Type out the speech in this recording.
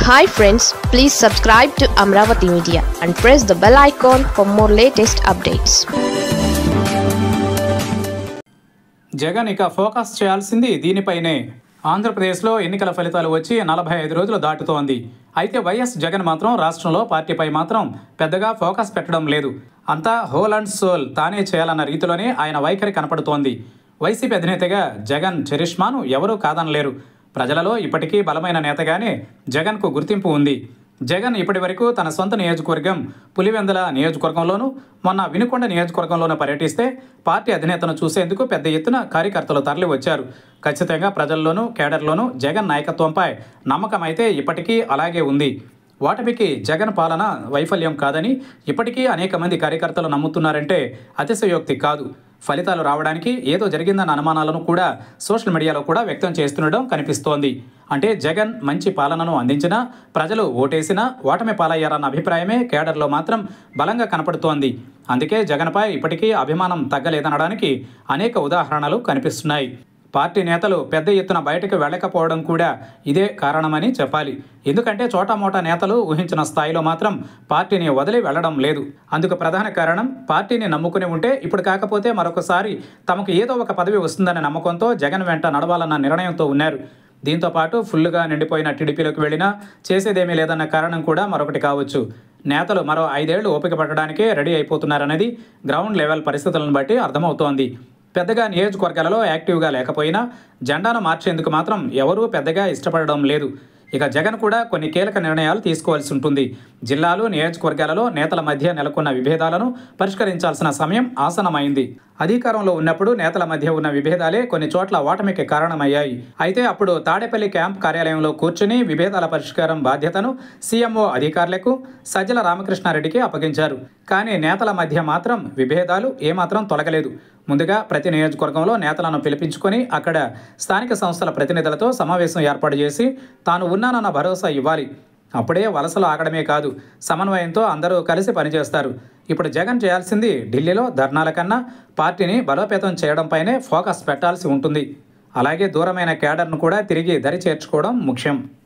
hi friends please subscribe to Amaravati media and press the bell icon for more latest updates Jagan ఇక focus చేయాల్సింది దీనిపైనే ఆంధ్రప్రదేశ్లో ఎన్నికల ఫలితాలు వచ్చి నలభై ఐదు రోజులు దాటుతోంది అయితే వైఎస్ జగన్ మాత్రం రాష్ట్రంలో పార్టీపై మాత్రం పెద్దగా ఫోకస్ పెట్టడం లేదు అంతా హోల్ అండ్ సోల్ తానే చేయాలన్న రీతిలోనే ఆయన వైఖరి కనపడుతోంది వైసీపీ అధినేతగా జగన్ చరిష్మాను ఎవరూ కాదనలేరు ప్రజలలో ఇప్పటికీ బలమైన నేతగానే జగన్కు గుర్తింపు ఉంది జగన్ ఇప్పటి వరకు తన సొంత నియోజకవర్గం పులివెందుల నియోజకవర్గంలోనూ మొన్న వినుకొండ నియోజకవర్గంలోనూ పర్యటిస్తే పార్టీ అధినేతను చూసేందుకు పెద్ద ఎత్తున కార్యకర్తలు తరలి వచ్చారు ఖచ్చితంగా ప్రజల్లోనూ కేడర్లోనూ జగన్ నాయకత్వంపై నమ్మకం అయితే ఇప్పటికీ అలాగే ఉంది ఓటమికి జగన్ పాలన వైఫల్యం కాదని ఇప్పటికీ అనేక మంది కార్యకర్తలు నమ్ముతున్నారంటే అతిశయోక్తి కాదు ఫలితాలు రావడానికి ఏదో జరిగిందన్న అనుమానాలను కూడా సోషల్ మీడియాలో కూడా వ్యక్తం చేస్తుండడం కనిపిస్తోంది అంటే జగన్ మంచి పాలనను అందించినా ప్రజలు ఓటేసినా ఓటమి పాలయ్యారన్న అభిప్రాయమే కేడర్లో మాత్రం బలంగా కనపడుతోంది అందుకే జగన్పై ఇప్పటికీ అభిమానం తగ్గలేదనడానికి అనేక ఉదాహరణలు కనిపిస్తున్నాయి పార్టీ నేతలు పెద్ద ఎత్తున బయటకు వెళ్ళకపోవడం కూడా ఇదే కారణమని చెప్పాలి ఎందుకంటే చోటామోటా నేతలు ఊహించిన స్థాయిలో మాత్రం పార్టీని వదిలి వెళ్ళడం లేదు అందుకు ప్రధాన కారణం పార్టీని నమ్ముకుని ఉంటే ఇప్పుడు కాకపోతే మరొకసారి తమకు ఏదో ఒక పదవి వస్తుందనే నమ్మకంతో జగన్ వెంట నడవాలన్న నిర్ణయంతో ఉన్నారు దీంతో పాటు ఫుల్లుగా నిండిపోయిన టీడీపీలోకి వెళ్ళినా చేసేదేమీ లేదన్న కారణం కూడా మరొకటి కావచ్చు నేతలు మరో ఐదేళ్లు ఓపిక పట్టడానికే రెడీ అయిపోతున్నారనేది గ్రౌండ్ లెవెల్ పరిస్థితులను బట్టి అర్థమవుతోంది పెద్దగా నియోజకవర్గాలలో యాక్టివ్గా లేకపోయినా జెండాను మార్చేందుకు మాత్రం ఎవరూ పెద్దగా ఇష్టపడడం లేదు ఇక జగన్ కూడా కొన్ని కీలక నిర్ణయాలు తీసుకోవాల్సి ఉంటుంది జిల్లాలు నియోజకవర్గాలలో నేతల మధ్య నెలకొన్న విభేదాలను పరిష్కరించాల్సిన సమయం ఆసనమైంది అధికారంలో ఉన్నప్పుడు నేతల మధ్య ఉన్న విభేదాలే కొన్ని చోట్ల ఓటమికి కారణమయ్యాయి అయితే అప్పుడు తాడేపల్లి క్యాంప్ కార్యాలయంలో కూర్చుని విభేదాల పరిష్కారం బాధ్యతను సీఎంఓ అధికారులకు సజ్జల రామకృష్ణారెడ్డికి అప్పగించారు కానీ నేతల మధ్య మాత్రం విభేదాలు ఏమాత్రం తొలగలేదు ముందుగా ప్రతి నియోజకవర్గంలో నేతలను పిలిపించుకొని అక్కడ స్థానిక సంస్థల ప్రతినిధులతో సమావేశం ఏర్పాటు చేసి తాను ఉన్నానన్న భరోసా ఇవ్వాలి అప్పుడే వలసలు ఆగడమే కాదు సమన్వయంతో అందరూ కలిసి పనిచేస్తారు ఇప్పుడు జగన్ చేయాల్సింది ఢిల్లీలో ధర్నాల కన్నా పార్టీని బలోపేతం చేయడంపైనే ఫోకస్ పెట్టాల్సి ఉంటుంది అలాగే దూరమైన కేడర్ను కూడా తిరిగి దరి చేర్చుకోవడం ముఖ్యం